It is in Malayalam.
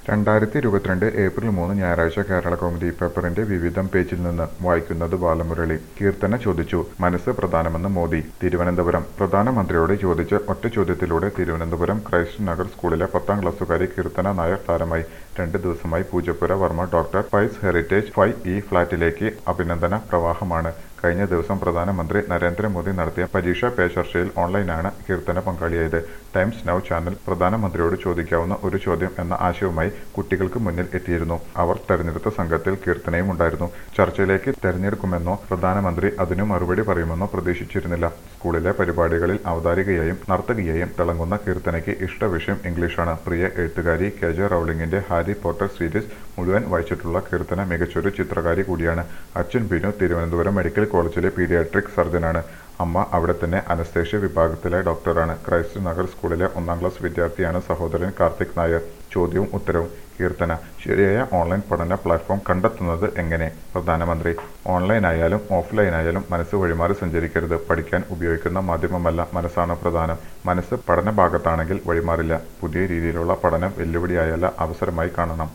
രണ്ടായിരത്തി ഇരുപത്തിരണ്ട് ഏപ്രിൽ മൂന്ന് ഞായറാഴ്ച കേരള കൗമുദി പേപ്പറിന്റെ വിവിധം പേജിൽ നിന്ന് വായിക്കുന്നത് ബാലമുരളി കീർത്തന ചോദിച്ചു മനസ്സ് പ്രധാനമെന്ന് മോദി തിരുവനന്തപുരം പ്രധാനമന്ത്രിയോട് ചോദിച്ച ഒറ്റ ചോദ്യത്തിലൂടെ തിരുവനന്തപുരം ക്രൈസ്റ്റ് നഗർ സ്കൂളിലെ പത്താം ക്ലാസ്സുകാരി കീർത്തന നായർ താരമായി രണ്ട് ദിവസമായി പൂജപ്പുര വർമ്മ ഡോക്ടർ പൈസ് ഹെറിറ്റേജ് ഫൈവ് ഇ ഫ്ളാറ്റിലേക്ക് അഭിനന്ദന പ്രവാഹമാണ് കഴിഞ്ഞ ദിവസം പ്രധാനമന്ത്രി നരേന്ദ്രമോദി നടത്തിയ പരീക്ഷാ പേ ചർച്ചയിൽ ഓൺലൈനാണ് കീർത്തന പങ്കാളിയായത് ടൈംസ് നൗ ചാനൽ പ്രധാനമന്ത്രിയോട് ചോദിക്കാവുന്ന ഒരു ചോദ്യം എന്ന ആശയവുമായി കുട്ടികൾക്ക് മുന്നിൽ എത്തിയിരുന്നു അവർ തെരഞ്ഞെടുത്ത സംഘത്തിൽ കീർത്തനയും ഉണ്ടായിരുന്നു ചർച്ചയിലേക്ക് തെരഞ്ഞെടുക്കുമെന്നോ പ്രധാനമന്ത്രി അതിനു മറുപടി പറയുമെന്നോ പ്രതീക്ഷിച്ചിരുന്നില്ല സ്കൂളിലെ പരിപാടികളിൽ അവതാരികയായും നർത്തകിയായും തിളങ്ങുന്ന കീർത്തനയ്ക്ക് ഇഷ്ടവിഷയം ഇംഗ്ലീഷാണ് പ്രിയ എഴുത്തുകാരി കെ ജെ റൗളിംഗിന്റെ ഹാരി പോട്ടർ സീരീസ് മുഴുവൻ വായിച്ചിട്ടുള്ള കീർത്തന മികച്ചൊരു ചിത്രകാരി കൂടിയാണ് അച്ഛൻ ബിനു തിരുവനന്തപുരം മെഡിക്കൽ കോളേജിലെ പീഡിയാട്രിക് സർജനാണ് അമ്മ അവിടെ തന്നെ അനസ്തേഷ്യ വിഭാഗത്തിലെ ഡോക്ടറാണ് ക്രൈസ്റ്റ് നഗർ സ്കൂളിലെ ഒന്നാം ക്ലാസ് വിദ്യാർത്ഥിയാണ് സഹോദരൻ കാർത്തിക് നായർ ചോദ്യവും ഉത്തരവും കീർത്തന ശരിയായ ഓൺലൈൻ പഠന പ്ലാറ്റ്ഫോം കണ്ടെത്തുന്നത് എങ്ങനെ പ്രധാനമന്ത്രി ഓൺലൈനായാലും ഓഫ്ലൈനായാലും മനസ്സ് വഴിമാറി സഞ്ചരിക്കരുത് പഠിക്കാൻ ഉപയോഗിക്കുന്ന മാധ്യമമല്ല മനസ്സാണ് പ്രധാനം മനസ്സ് പഠന ഭാഗത്താണെങ്കിൽ വഴിമാറില്ല പുതിയ രീതിയിലുള്ള പഠനം വെല്ലുവിളിയായല്ല അവസരമായി കാണണം